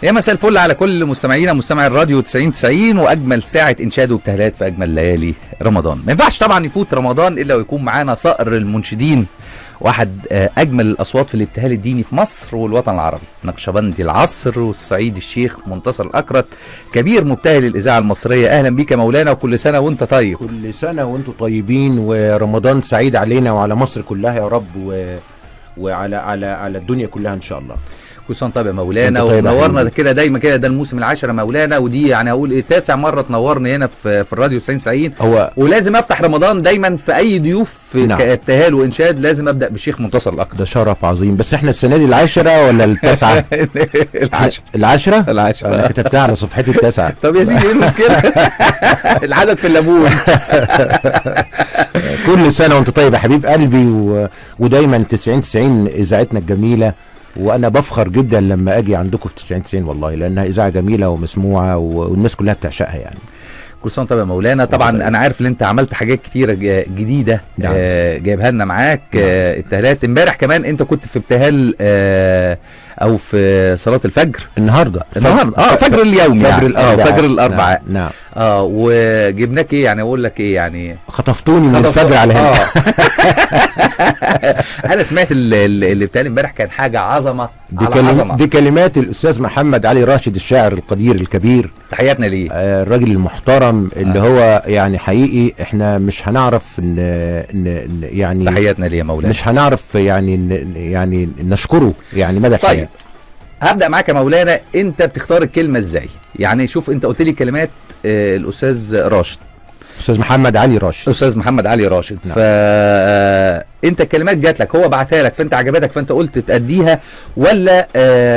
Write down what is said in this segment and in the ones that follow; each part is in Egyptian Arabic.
يا مساء الفل على كل مستمعينا مستمعي الراديو 90 90 واجمل ساعه انشاد وابتهالات في اجمل ليالي رمضان ما ينفعش طبعا يفوت رمضان الا ويكون معانا صقر المنشدين واحد آه، اجمل الاصوات في الابتهال الديني في مصر والوطن العربي نقشبندي العصر والصعيد الشيخ منتصر الاكرت كبير مبتهل الاذاعه المصريه اهلا بيك يا مولانا وكل سنه وانت طيب كل سنة وانتم طيبين ورمضان سعيد علينا وعلى مصر كلها يا رب و... وعلى على على الدنيا كلها ان شاء الله كل سنه طيب يا مولانا وأنت طيب يا ونورنا حبيبي. كده دايما كده ده الموسم العاشر يا مولانا ودي يعني هقول ايه تاسع مره تنورني هنا في في الراديو 90 90 هو ولازم افتح رمضان دايما في اي ضيوف في نعم. كابتهال وانشاد لازم ابدا بالشيخ منتصر الاكرم ده شرف عظيم بس احنا السنة دي العاشرة ولا التاسعة؟ العاشر العاشرة؟ العاشر. انا كتبتها على صفحتي التاسعة طب يا سيدي ايه المشكله العدد في الليمون كل سنة وانت طيب يا حبيب قلبي و... ودايما 90 90 اذاعتنا الجميلة وانا بفخر جدا لما اجي عندكم في 90 90 والله لانها اذاعة جميلة ومسموعة و... والناس كلها بتعشقها يعني كل سنه طيب يا مولانا طبعا الله انا عارف ان انت عملت حاجات كتيره ج- جديده نعم. آه، جايبها لنا معاك آه، ابتهالات امبارح كمان انت كنت في ابتهال آه، او في صلاه الفجر النهارده النهارده اه فجر اليوم فجر يعني اه الاربعاء فجر الاربعاء نعم, نعم. اه وجبناك ايه يعني اقول لك ايه يعني خطفتوني من خطف- الفجر على هنا آه. انا سمعت ال- ال- اللي بتاع امبارح كان حاجه عظمه دي, على كلم... عظمه دي كلمات الاستاذ محمد علي راشد الشاعر القدير الكبير تحياتنا ليه آه، الراجل المحترم اللي هو يعني حقيقي احنا مش هنعرف ان, إن... إن يعني تحياتنا ليه يا مولانا مش هنعرف يعني إن... يعني نشكره يعني مدى الحياه طيب هبدا معاك يا مولانا انت بتختار الكلمه ازاي يعني شوف انت قلت لي كلمات آه، الاستاذ راشد استاذ محمد علي راشد استاذ محمد علي راشد نعم. فانت الكلمات جات لك هو بعتها لك فانت عجبتك فانت قلت تأديها ولا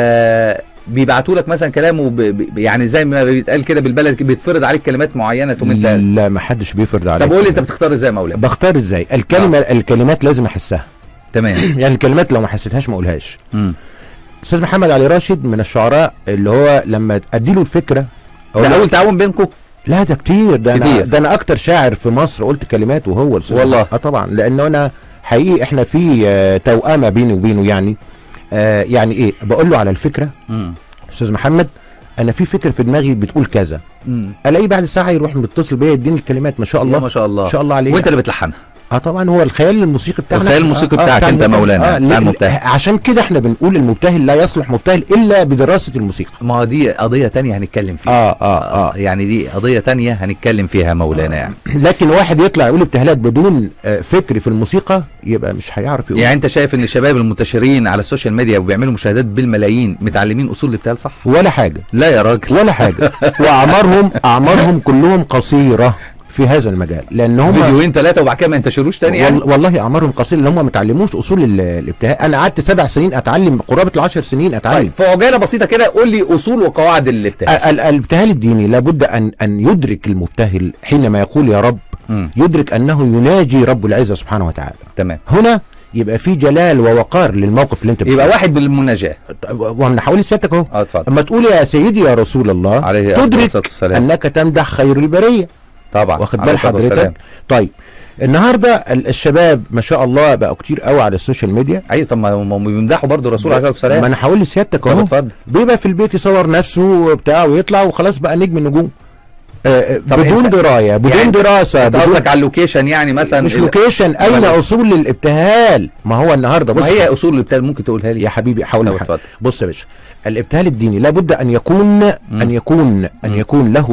آه، بيبعتوا لك مثلا كلام وب... ب- يعني زي ما بيتقال كده بالبلد كده بيتفرض عليك كلمات معينه تقوم انت لا ما حدش بيفرض عليك طب قول لي انت بتختار ازاي يا مولانا بختار ازاي الكلمه الكلمات لازم احسها تمام يعني الكلمات لو ما حسيتهاش ما اقولهاش مم. استاذ محمد علي راشد من الشعراء اللي هو لما اديله الفكره أقول ده له- اول تعاون بينكم لا ده كتير ده كتير. انا ده انا اكتر شاعر في مصر قلت كلمات وهو الأستاذ والله. محمد. اه طبعا لانه انا حقيقي احنا في آه، توأمه بيني وبينه يعني آه يعني ايه بقول له على الفكره مم. استاذ محمد انا في فكره في دماغي بتقول كذا مم. الاقيه بعد ساعه يروح متصل بيا يديني الكلمات ما شاء الله الله ما شاء الله ما شاء الله عليه وانت اللي بتلحنها اه طبعا هو الخيال الموسيقي بتاعنا الخيال الموسيقي آه، آه، بتاعك بتاع أنت المبتهل. مولانا، آه بتاع ليه- المبتهل. عشان كده احنا بنقول المبتهل لا يصلح مبتهل الا بدراسه الموسيقى ما دي قضيه تانية هنتكلم فيها اه اه اه يعني دي قضيه تانية هنتكلم فيها يا مولانا يعني لكن واحد يطلع يقول ابتهالات بدون آه، فكر في الموسيقى يبقى مش هيعرف يقول يعني انت شايف ان الشباب المنتشرين على السوشيال ميديا وبيعملوا مشاهدات بالملايين متعلمين اصول الابتهال صح ولا حاجه لا يا راجل ولا حاجه واعمارهم اعمارهم كلهم قصيره في هذا المجال لان هم فيديوهين ثلاثه وبعد كده ما ينتشروش تاني يعني وال- والله اعمارهم قصيره لان هم ما اتعلموش اصول ال- الابتهال انا قعدت سبع سنين اتعلم قرابه العشر سنين اتعلم طيب في عجاله بسيطه كده قول لي اصول وقواعد الابتهال ال- ال- الابتهال الديني لابد ان ان يدرك المبتهل حينما يقول يا رب مم. يدرك انه يناجي رب العزه سبحانه وتعالى تمام هنا يبقى في جلال ووقار للموقف اللي انت يبقى بتقوله. واحد بالمناجاه وانا حوالي سيادتك اهو اه اتفضل اما تقول يا سيدي يا رسول الله عليه أفضل تدرك الصلاة والسلام. انك تمدح خير البريه طبعا واخد عليه بال الصلاة والسلام. حضرتك طيب النهارده ال- الشباب ما شاء الله بقوا كتير قوي على السوشيال ميديا ايوه طب ما هم بيمدحوا برضه الرسول عليه الصلاه ما والسلام انا هقول لسيادتك طب اهو اتفضل بيبقى في البيت يصور نفسه وبتاع ويطلع وخلاص بقى نجم النجوم آه، آه، طب بدون انت- درايه بدون يعني دراسه انت بدون قصدك على اللوكيشن يعني مثلا مش ال- لوكيشن اين ولا- اصول الابتهال ما هو النهارده بص ما هي اصول الابتهال ممكن تقولها لي يا حبيبي حاول طب معاك. اتفضل. بص يا باشا الابتهال الديني لابد ان يكون ان يكون ان مم. يكون له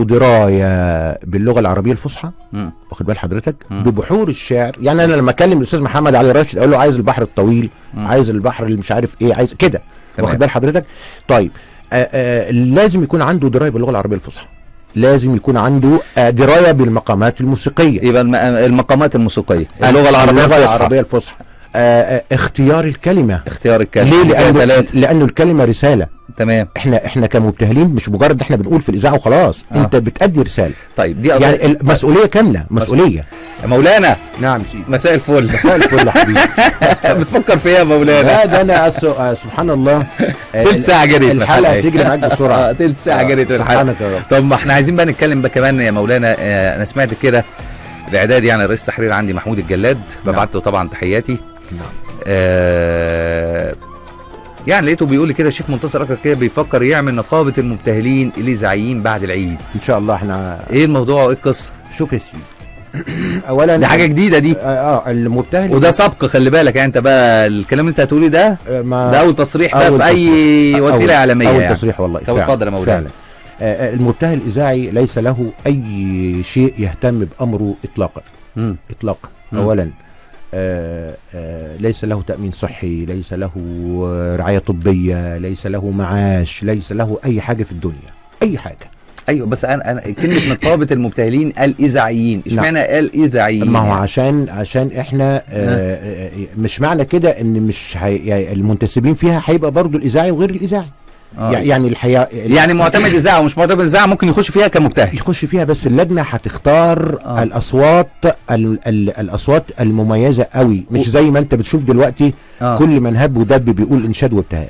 درايه باللغه العربيه الفصحى مم. واخد بال حضرتك مم. ببحور الشعر يعني انا لما اكلم الاستاذ محمد علي راشد اقول له عايز البحر الطويل مم. عايز البحر اللي مش عارف ايه عايز كده تمام. واخد بال حضرتك طيب آآ آآ لازم يكون عنده درايه باللغه العربيه الفصحى لازم يكون عنده آه، درايه بالمقامات الموسيقيه يبقى الم- المقامات الموسيقيه اللغه العربيه اللغه الفصحى العربيه الفصحى آه، آه، اختيار الكلمه اختيار الكلمه ليه فيها لانه ثلاثه لانه الكلمه رساله تمام احنا احنا كمبتهلين مش مجرد ان احنا بنقول في الاذاعه وخلاص آه. آه. انت بتأدي رساله طيب دي قضية يعني المسؤوليه كامله مسؤوليه يا مولانا نعم سيدي مساء الفل مساء الفل يا حبيبي بتفكر في ايه يا مولانا لا ده انا أس... آه سبحان الله آه، تلت ساعه جريت الحلقه بتجري معاك بسرعه اه تلت ساعه آه، جريت الحلقه سبحانك يا رب طب ما احنا عايزين بقى نتكلم بقى كمان يا مولانا آه انا سمعت كده الاعداد يعني رئيس تحرير عندي محمود الجلاد ببعت له طبعا تحياتي نعم آه يعني لقيته بيقول لي كده الشيخ منتصر اكرم كده بيفكر يعمل نقابه المبتهلين الاذاعيين بعد العيد ان شاء الله احنا ايه الموضوع وايه القصه شوف يا سيدي اولا دي حاجه جديده دي اه, آه المبتهل وده سبق خلي بالك يعني انت بقى الكلام اللي انت هتقولي ده آه، ما ده اول تصريح بقى أول في اي وسيله أول- اعلاميه اول يعني. تصريح والله طب فعلا- اتفضل يا مولانا. فعلا آه، آه، المبتهل الاذاعي ليس له اي شيء يهتم بامره اطلاقا مم. اطلاقا مم. اولا آه، آه، ليس له تامين صحي ليس له آه، رعايه طبيه ليس له معاش ليس له اي حاجه في الدنيا اي حاجه ايوه بس انا انا كلمه نقابه المبتهلين الاذاعيين اشمعنى الاذاعيين ما هو يعني؟ عشان عشان احنا آه، آه، مش معنى كده ان مش هي يعني المنتسبين فيها هيبقى برضو الاذاعي وغير الاذاعي آه. يعني الحقيقه يعني معتمد اذاعه ومش معتمد اذاعه ممكن يخش فيها كمبتهل يخش فيها بس اللجنه هتختار آه. آه. الاصوات ال ال الاصوات المميزه قوي مش و- زي ما انت بتشوف دلوقتي آه. آه. كل من هب ودب بيقول انشاد وابتهال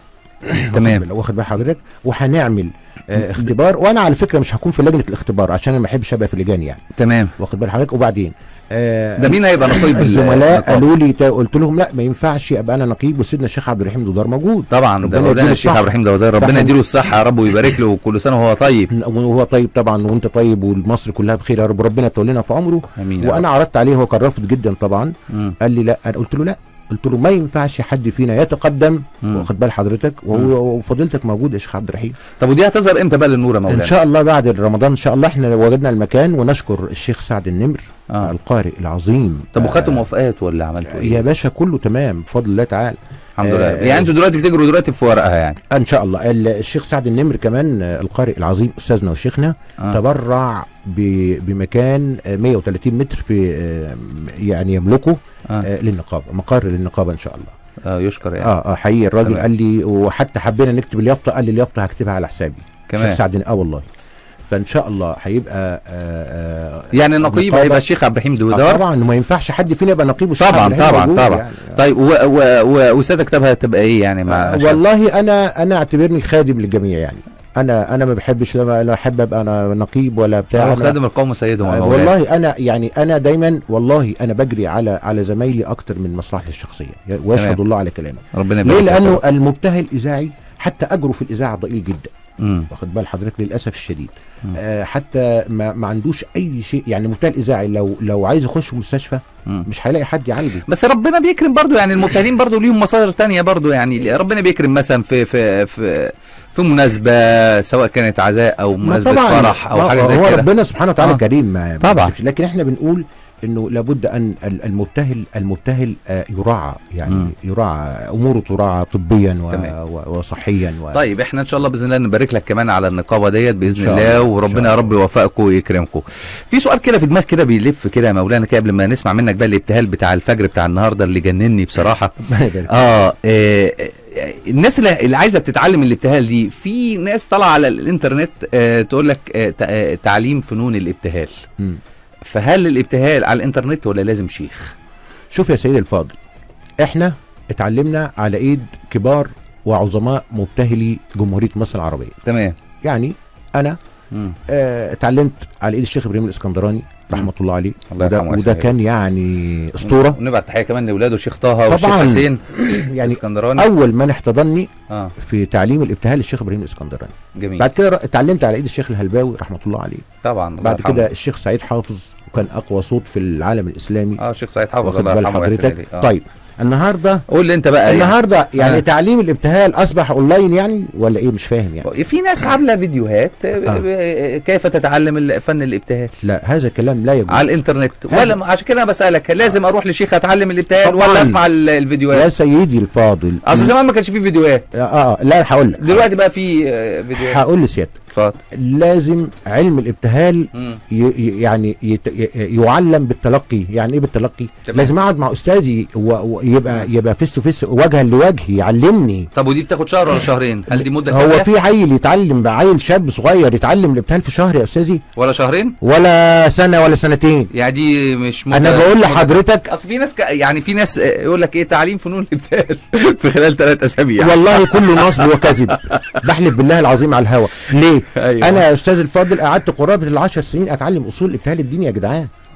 تمام. واخد بال- واخد بال حضرتك وهنعمل آه اختبار وانا على فكره مش هكون في لجنه الاختبار عشان انا ما بحبش ابقى في اللجان يعني تمام واخد بال حضرتك وبعدين آه ده مين هيبقى نقيب ال- الزملاء النقابة؟ قالوا لي تا- قلت لهم لا ما ينفعش ابقى انا نقيب وسيدنا الشيخ عبد الرحيم دودار موجود طبعا ده ربنا مولانا يديله الشيخ الصحة. عبد الرحيم دودار ربنا فإحنا- يديله الصحه يا رب ويبارك له وكل سنه وهو طيب وهو طيب طبعا وانت طيب ومصر كلها بخير يا رب ربنا يطول في عمره امين يا وانا عرضت عليه هو كان رافض جدا طبعا رب. مم. قال لي لا انا قلت له لا قلت له ما ينفعش حد فينا يتقدم مم. واخد بال حضرتك وهو وفضيلتك موجود يا شيخ عبد الرحيم طب ودي هتظهر امتى بقى للنور يا مولانا ان شاء الله بعد رمضان ان شاء الله احنا وجدنا المكان ونشكر الشيخ سعد النمر آه. آه. القارئ العظيم طب آه، وخدتوا موافقات ولا عملتوا ايه يا باشا كله تمام بفضل الله تعالى الحمد لله آه، يعني انتوا دلوقتي بتجروا دلوقتي في ورقها يعني ان شاء الله ال- الشيخ سعد النمر كمان آه، القارئ العظيم استاذنا وشيخنا آه. تبرع ب- بمكان آه، 130 متر في آه، يعني يملكه آه. آه، للنقابه مقر للنقابه ان شاء الله اه يشكر يعني اه اه حقيقي الراجل تمام. قال لي وحتى حبينا نكتب اليافطه قال لي اليافطه هكتبها على حسابي كمان الشيخ سعد اه والله فان شاء الله هيبقى آه آه يعني النقيب النقابة- هيبقى الشيخ عبد الرحيم آه دودار طبعا ما ينفعش حد فينا يبقى نقيب والشيخ طبعا عبد الرحيم طبعا موجود طبعا يعني. طيب و- و- و- وساده كتابها تبقى ايه يعني مع آه والله انا انا اعتبرني خادم للجميع يعني انا انا ما بحبش لما لا احب ابقى انا نقيب ولا بتاع هو أنا- خادم القوم سيدهم يا آه، مولانا. والله انا يعني انا دايما والله انا بجري على على زمايلي اكتر من مصلحتي الشخصيه ويشهد تمام. الله على كلامه ربنا ليه يبارك لك يا لانه رب. المبتهل الاذاعي حتى اجره في الاذاعه ضئيل جدا مم. واخد بال حضرتك للاسف الشديد مم. آه حتى ما, ما عندوش اي شيء يعني مبتهل اذاعي لو لو عايز يخش مستشفى مم. مش هيلاقي حد يعالجه بس ربنا بيكرم برضو يعني المبتهلين برضو ليهم مصادر تانية برضو يعني ربنا بيكرم مثلا في في في في مناسبة سواء كانت عزاء او ما مناسبة طبعا فرح او ما حاجة هو زي كده ربنا سبحانه وتعالى آه. آه. كريم ما ما طبعا. بنشوفش. لكن احنا بنقول انه لابد ان ال- المبتهل المبتهل آه يراعى يعني مم. م. يراعى اموره تراعى طبيا تمام. و و وصحيا و طيب احنا ان شاء الله باذن الله نبارك لك كمان على النقابه ديت إن باذن شاء الله الله، إن وربنا شاء يا رب يوفقكم ويكرمكم. في سؤال كده في دماغ كده بيلف كده يا مولانا كده قبل ما نسمع منك بقى الابتهال بتاع الفجر بتاع النهارده اللي جنني بصراحه. ربنا يبارك. اه, آه آه، الناس اللي, اللي عايزه تتعلم الابتهال دي في ناس طالعه على الانترنت آه تقول لك آه تع- آه تعليم فنون الابتهال. مم. فهل الابتهال على الانترنت ولا لازم شيخ؟ شوف يا سيدي الفاضل احنا اتعلمنا على ايد كبار وعظماء مبتهلي جمهوريه مصر العربيه تمام. يعني انا مم. آه، اتعلمت على ايد الشيخ ابراهيم الاسكندراني رحمه الله عليه الله وده, يرحمه وده ويسعده. كان يعني اسطوره ونبعت تحيه كمان لاولاده الشيخ طه والشيخ طبعاً. حسين يعني الاسكندراني اول من احتضني اه في تعليم الابتهال الشيخ ابراهيم الاسكندراني جميل بعد كده ر- اتعلمت على ايد الشيخ الهلباوي رحمه الله عليه طبعا الله بعد يرحمه. كده الشيخ سعيد حافظ وكان اقوى صوت في العالم الاسلامي اه الشيخ سعيد حافظ واخد الله بال يرحمه ويحسن حضرتك إليه. آه. طيب النهارده قول لي انت بقى يعني. النهارده يعني آه. تعليم الابتهال اصبح اونلاين يعني ولا ايه مش فاهم يعني في ناس عامله فيديوهات آه. آه. كيف تتعلم ال- فن الابتهال لا هذا الكلام لا يجوز على الانترنت هذا- ولا عشان كده انا بسالك لازم اروح لشيخ اتعلم الابتهال طبعاً. ولا اسمع ال- يا الفيديوهات سيدي الفاضل اصل زمان ما كانش فيه فيديوهات اه, آه لا هقول لك دلوقتي بقى في آه، فيديوهات هقول لسيادتك اتفضل لازم علم الابتهال مم. ي- ي- يعني يت ي- يعلم بالتلقي يعني ايه بالتلقي تمام. لازم اقعد مع استاذي و- ويبقى يبقى فيس تو فيس وجها لوجه يعلمني طب ودي بتاخد شهر ولا شهرين هل دي مده هو كافية؟ في عيل يتعلم عيل شاب صغير يتعلم الابتهال في شهر يا استاذي ولا شهرين ولا سنه ولا سنتين يعني دي مش مده انا بقول مش مدة. لحضرتك اصل في ناس ك... يعني في ناس آه، يقول لك ايه تعليم فنون الابتهال في خلال ثلاث اسابيع والله كله نصب وكذب بحلف بالله العظيم على الهوا ليه أيوة. انا يا استاذ الفاضل قعدت قرابه العشر سنين اتعلم اصول الابتهال الديني يا جدعان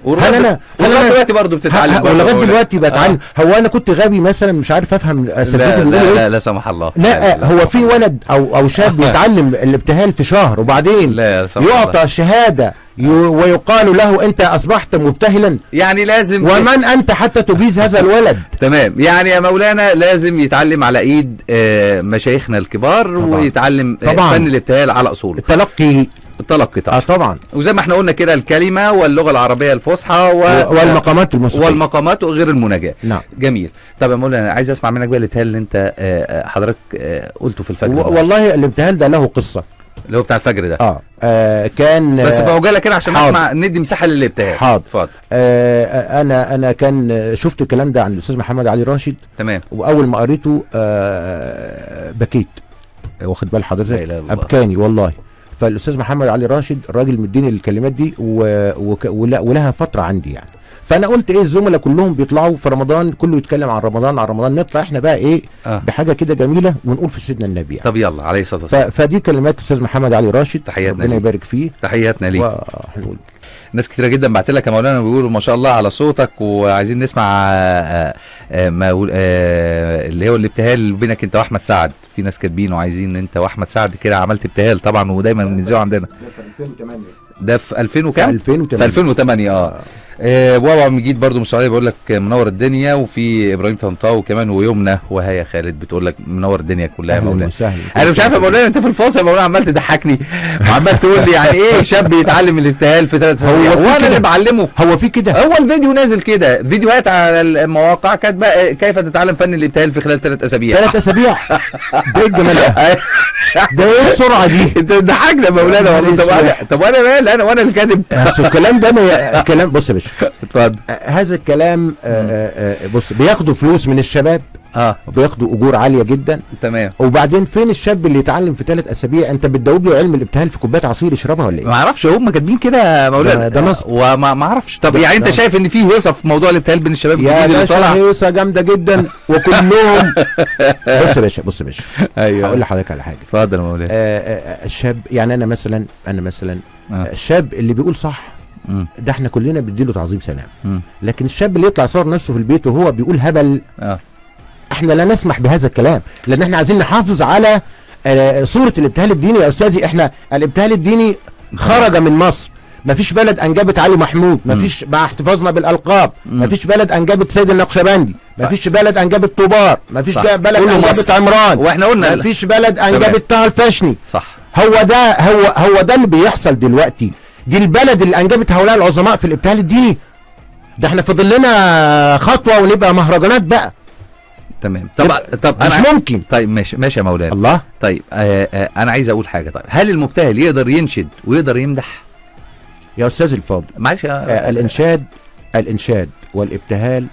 هل انا هل ولغايه انا دلوقتي برضه بتتعلم ه- ه- برضه ولغايه مولانا. دلوقتي بتعلم هو انا كنت غبي مثلا مش عارف افهم لا اساتذتي لا بيقولوا ايه لا لا سمح الله لا هو في ولد او او شاب بيتعلم الابتهال في شهر وبعدين لا لا سمح الله يعطى شهاده ي- ويقال له انت اصبحت مبتهلا يعني لازم ومن انت حتى تجيز هذا الولد تمام يعني يا مولانا لازم يتعلم على ايد آه، مشايخنا الكبار طبعا. ويتعلم آه، طبعا. فن الابتهال على اصوله التلقي التلقي اه طبعا طبعا وزي ما احنا قلنا كده الكلمه واللغه العربيه الفصحى و... و- والمقامات الموسيقيه والمقامات وغير المناجاه نعم جميل طب يا مولانا عايز اسمع منك بقى الابتهال اللي انت آه، آه، حضرتك آه، قلته في الفجر و- ده، والله الابتهال ده له قصه اللي هو بتاع الفجر ده اه, آه كان بس آه في عجاله كده عشان حاضر. اسمع ندي مساحه للابتهال حاضر. اتفضل آه انا انا كان آه، شفت الكلام ده عن الاستاذ محمد علي راشد تمام واول ما قريته آه بكيت واخد بال لا حضرتك إله إلا الله. ابكاني والله فالاستاذ محمد علي راشد الراجل مديني الكلمات دي و... وك... ولا... ولها فتره عندي يعني فانا قلت ايه الزملاء كلهم بيطلعوا في رمضان كله يتكلم عن رمضان عن رمضان نطلع احنا بقى ايه اه بحاجه كده جميله ونقول في سيدنا النبي يعني. طب يلا عليه الصلاه ف... والسلام فدي كلمات الاستاذ محمد علي راشد تحياتنا ربنا ليه. يبارك فيه تحياتنا ليك وهنقول ناس كتيرة جدا بعت لك يا مولانا بيقولوا ما شاء الله على صوتك وعايزين نسمع آه، آه، ما يقول- آه، اللي هو الابتهال بينك انت واحمد سعد في ناس كاتبين وعايزين انت واحمد سعد كده عملت ابتهال طبعا ودايما بنذيعه عندنا ده في 2000 وكام؟ 2008 في 2008 اه آه، بابا مجيد برضو من السعوديه بيقول لك منور الدنيا وفي ابراهيم طنطاوي كمان ويمنى وهيا خالد بتقول لك منور الدنيا كلها يا اهلا مولانا وسهلا انا مش عارف يا مولانا انت في الفاصل يا مولانا عمال تضحكني وعمال تقول لي يعني ايه شاب يتعلم الابتهال في ثلاث هو سنين في وانا كده. اللي بعلمه هو في كده هو الفيديو نازل كده فيديوهات على المواقع كاتبه آه، كيف تتعلم فن الابتهال في خلال ثلاث اسابيع ثلاث اسابيع ده ايه الجمال ده؟ ده ايه السرعه دي؟ انت ضحكنا يا مولانا والله طب انا طب وانا مالي انا وانا اللي كاتب اصل الكلام ده ما ي- كلام بص يا باشا اتفضل آه، هذا الكلام آه، آه، آه، بص بياخدوا فلوس من الشباب اه بياخدوا اجور عاليه جدا تمام وبعدين فين الشاب اللي يتعلم في ثلاث اسابيع انت بتدوب له علم الابتهال في كوبايه عصير يشربها ولا ايه؟ ما اعرفش هم كاتبين كده يا مولانا ده- ده نصب. وما ما اعرفش طب ده- يعني انت ده- شايف ان في هيصه في موضوع الابتهال بين الشباب يا الجديد اللي باشا طالع هيصه جامده جدا وكلهم بص يا باشا بص يا باشا ايوه هقول لحضرتك على حاجه اتفضل يا مولانا آه، آه، آه، الشاب يعني انا مثلا انا مثلا آه. الشاب اللي بيقول صح مم. ده احنا كلنا بنديله تعظيم سلام مم. لكن الشاب اللي يطلع صور نفسه في البيت وهو بيقول هبل اه احنا لا نسمح بهذا الكلام لان احنا عايزين نحافظ على آه، صورة الابتهال الديني يا استاذي احنا الابتهال الديني خرج من مصر مفيش بلد انجبت علي محمود مفيش مع احتفاظنا بالالقاب مم. مفيش بلد انجبت سيد النقشبندي مفيش بلد انجبت طوبار مفيش صح. بلد كله انجبت مصر. عمران واحنا قلنا مفيش بلد تمام. انجبت طه الفشني صح هو ده هو هو ده اللي بيحصل دلوقتي دي البلد اللي انجبت هؤلاء العظماء في الابتهال الديني ده احنا فاضل لنا خطوه ونبقى مهرجانات بقى تمام طب طب مش انا ممكن طيب ماشي ماشي يا مولانا الله طيب آه آه انا عايز اقول حاجه طيب هل المبتهل يقدر ينشد ويقدر يمدح يا استاذ الفاضل معلش آه آه الانشاد الانشاد والابتهال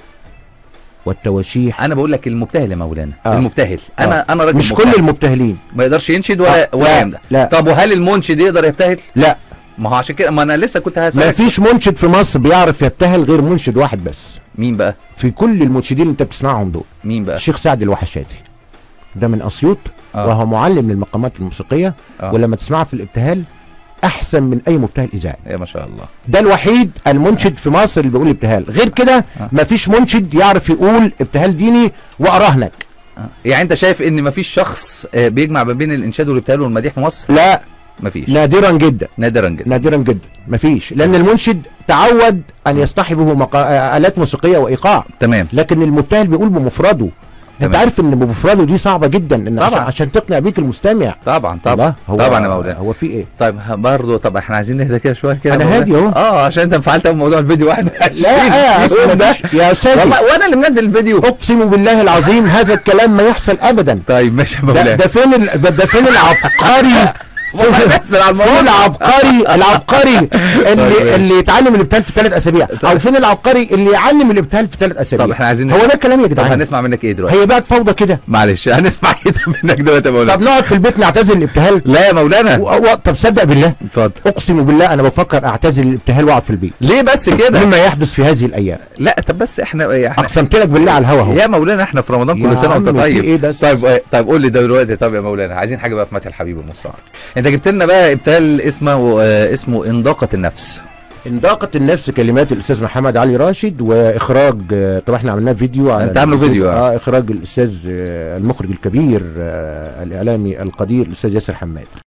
والتواشيح انا بقول لك المبتهل يا مولانا آه. المبتهل انا انا راجل مش مبتهل. كل المبتهلين ما يقدرش ينشد ولا آه، ولا لا، يمدح لا. طب وهل المنشد يقدر يبتهل لا ما هو عشان كده ما انا لسه كنت ما هسألك فيش منشد في مصر بيعرف يبتهل غير منشد واحد بس مين بقى في كل المنشدين اللي انت بتسمعهم دول مين بقى الشيخ سعد الوحشاتي ده من اسيوط آه. وهو معلم للمقامات الموسيقيه آه. ولما تسمعه في الابتهال احسن من اي مبتهل اذاعي يا ما شاء الله ده الوحيد المنشد في مصر اللي بيقول ابتهال غير كده آه. مفيش منشد يعرف يقول ابتهال ديني واراهنك آه. يعني انت شايف ان مفيش شخص آه، بيجمع ما بين الانشاد والابتهال والمديح في مصر لا مفيش نادرا جدا نادرا جدا نادرا جدا مفيش لان المنشد تعود ان يصطحبه مقا... آه، الات موسيقيه وايقاع تمام لكن المبتهل بيقول بمفرده انت تمام. عارف ان بمفرده دي صعبه جدا ان طبعا. عشان, عشان تقنع بيك المستمع طبعا طبعا الله، هو طبعا يا مولانا هو في ايه طيب ه- برضه طب احنا عايزين نهدى كده شويه كده أنا يا مولانا. هادي أهو. اه عشان انت انفعلت قوي موضوع الفيديو 21 لا يا أصل يوم ده مفيش- يا استاذي والله وانا اللي منزل الفيديو اقسم بالله العظيم هذا الكلام ما يحصل ابدا طيب ماشي يا ده, مولانا ده فين ال... ده, ده فين العبقري والله نزل على فين الموضوع العبقري العبقري طيب. اللي اللي يتعلم الابتهال في ثلاث اسابيع او فين العبقري اللي يعلم الابتهال في ثلاث اسابيع طب احنا عايزين هو ده الكلام يا طب جدعان هنسمع منك ايه دلوقتي هي بقت فوضى كده معلش هنسمع ايه طب منك دلوقتي يا مولانا طب نقعد في البيت نعتزل الابتهال لا يا مولانا و... و... طب صدق بالله اتفضل اقسم بالله انا بفكر اعتزل الابتهال واقعد في البيت ليه بس كده مما يحدث في هذه الايام لا طب بس احنا احنا اقسمت لك بالله على الهوا اهو يا مولانا احنا في رمضان يا كل سنه وانت عم في طيب إيه بس؟ طيب آه، طيب قول لي ده دلوقتي طب يا مولانا عايزين حاجه بقى في مدح الحبيب المصطفى انت جبت لنا بقى ابتال اسمه آه، اسمه انضاقه النفس انضاقت النفس كلمات الاستاذ محمد علي راشد واخراج آه، طبعا احنا عملناه فيديو على أنت عامله فيديو، آه. اه اخراج الاستاذ آه، المخرج الكبير آه، الاعلامي القدير الاستاذ ياسر حماد